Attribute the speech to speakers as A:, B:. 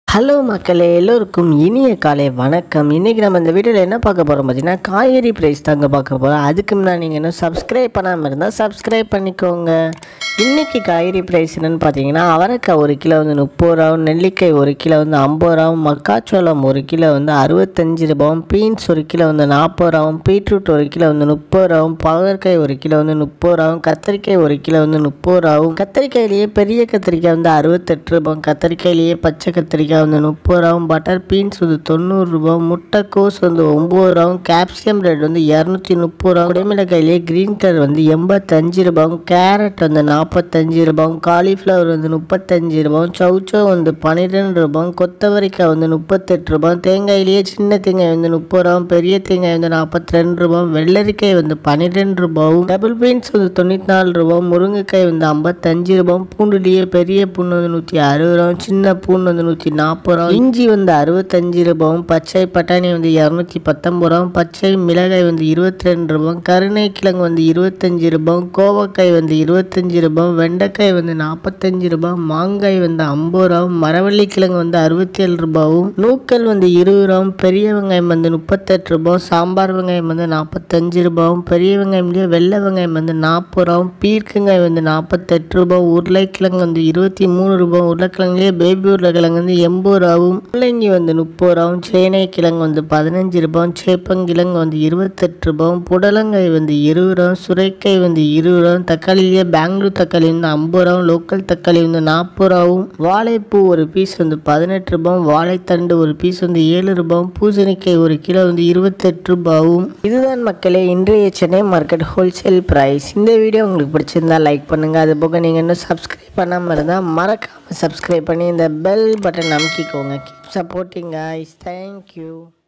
A: hello மக்களே எல்லோருக்கும் இனிய காலை வணக்கம் இன்றைக்கி நம்ம இந்த வீடியோவில் என்ன பார்க்க போகிறோம் பார்த்தீங்கன்னா காய்கறி ப்ரைஸ் தாங்க பார்க்க போகிறோம் அதுக்கு முன்னாடி நீங்கள் இன்னும் சப்ஸ்கிரைப் பண்ணாமல் இருந்தால் சப்ஸ்கிரைப் பண்ணிக்கோங்க இன்றைக்கி காய்கறி ப்ரைஸ் என்னென்னு பார்த்தீங்கன்னா அவரைக்காய் ஒரு கிலோ வந்து முப்பது ரூபாவும் நெல்லிக்காய் ஒரு கிலோ வந்து ஐம்பது ரூபாவும் மக்காச்சோளம் ஒரு கிலோ வந்து அறுபத்தஞ்சு ரூபாவும் பீன்ஸ் ஒரு கிலோ வந்து நாற்பது ரூபாவும் பீட்ரூட் ஒரு கிலோ வந்து முப்பது ரூபாவும் பாகற்காய் ஒரு கிலோ வந்து முப்பது ரூபாவும் கத்திரிக்காய் ஒரு கிலோ வந்து முப்பது ரூபாவும் கத்திரிக்காயிலேயே பெரிய கத்திரிக்காய் வந்து அறுபத்தெட்டு ரூபாயும் கத்திரிக்காயிலேயே பச்சை கத்திரிக்காய் வந்து முப்பது ரூபாவும் பட்டர் பீன்ஸ் வந்து தொண்ணூறு ரூபாயும் முட்டைக்கோஸ் வந்து ஒம்பது ரூபாயும் கேப்சியம் ரேட் வந்து இரநூத்தி முப்பது ரூபா குடைமிளகாயிலேயே க்ரீன் கலர் வந்து எண்பத்தஞ்சு ரூபாயும் கேரட் வந்து நாற்பத்தஞ்சு ரூபாயும் காலிஃப்ளவர் வந்து முப்பத்தஞ்சு ரூபாயும் சவுச்சோ வந்து பன்னிரெண்டு ரூபாயும் கொத்தவரிக்காய் வந்து முப்பத்தெட்டு ரூபாயும் தேங்காயிலேயே சின்ன தேங்காய் வந்து முப்பது ரூபாயும் பெரிய தேங்காய் வந்து நாற்பத்தி ரெண்டு ரூபாயும் வெள்ளரிக்காய் வந்து பன்னிரெண்டு ரூபாயும் டபுள் பீன்ஸ் வந்து தொண்ணூற்றி நாலு ரூபாயும் முருங்கைக்காய் வந்து ஐம்பத்தஞ்சு ரூபாயும் பூண்டுலேயே பெரிய பூண்டு வந்து நூற்றி அறுபது ரூபாயும் சின்ன பூண்டு வந்து நூற்றி நாற்பது ரூபாயும் இஞ்சி வந்து அறுபத்தஞ்சு ரூபாயும் பச்சை பட்டாணி வந்து இரநூத்தி பத்தொம்பது ரூபாயும் பச்சை மிளகாய் வந்து இருபத்தி ரெண்டு ரூபாயும் கருணை கிழங்கு வந்து இருபத்தஞ்சு ரூபாயும் கோவக்காய் வந்து இருபத்தஞ்சு ரூபாயும் வெண்டைக்காய் வந்து நாற்பத்தஞ்சு ரூபாயும் மாங்காய் வந்து ஐம்பது ரூபாயும் மரவள்ளி கிழங்கு வந்து அறுபத்தி ஏழு ரூபாயும் நூக்கல் வந்து இருபது ரூபாயும் பெரிய வெங்காயம் வந்து முப்பத்தெட்டு ரூபாயும் சாம்பார் வெங்காயம் வந்து நாற்பத்தஞ்சு ரூபாயும் பெரிய வெங்காயம்லேயே வெள்ளை வெங்காயம் வந்து நாற்பது ரூபாயும் பீர்க்கங்காய் வந்து நாற்பத்தெட்டு ரூபாய் உருளைக்கிழங்கு வந்து இருபத்தி மூணு ரூபாய் உருளைக்கிழங்குலேயே பேபி உருளைக்கிழங்கு வந்து எண்பது ரூபாவும் முள்ளங்கி வந்து முப்பது ரூபாயும் சேனை கிழங்கு வந்து பதினஞ்சு ரூபாயும் சேப்பங்கிழங்கு வந்து இருபத்தெட்டு ரூபாயும் புடலங்காய் வந்து இருபது ரூபாயும் சுரைக்காய் வந்து இருபது ரூபாயும் தக்காளிலேயே பெங்களூர் தக்காளி வந்து ஐம்பது ரூபாயும் லோக்கல் தக்காளி வந்து நாற்பது ரூபாயும் வாழைப்பூ ஒரு பீஸ் வந்து பதினெட்டு ரூபாயும் வாழைத்தண்டு ஒரு பீஸ் வந்து ஏழு ரூபாயும் பூசணிக்காய் ஒரு கிலோ வந்து இருபத்தெட்டு ரூபாயும் இதுதான் மக்களே இன்றைய சென்னை மார்க்கெட் ஹோல்சேல் ப்ரைஸ் இந்த வீடியோ உங்களுக்கு பிடிச்சிருந்தா லைக் பண்ணுங்கள் அது போக நீங்கள் இன்னும் சப்ஸ்கிரைப் பண்ணாமல் இருந்தால் மறக்காமல் சப்ஸ்கிரைப் பண்ணி இந்த பெல் பட்டன் அமுக்கிக்கோங்க கீப் சப்போர்ட்டிங் guys தேங்க்யூ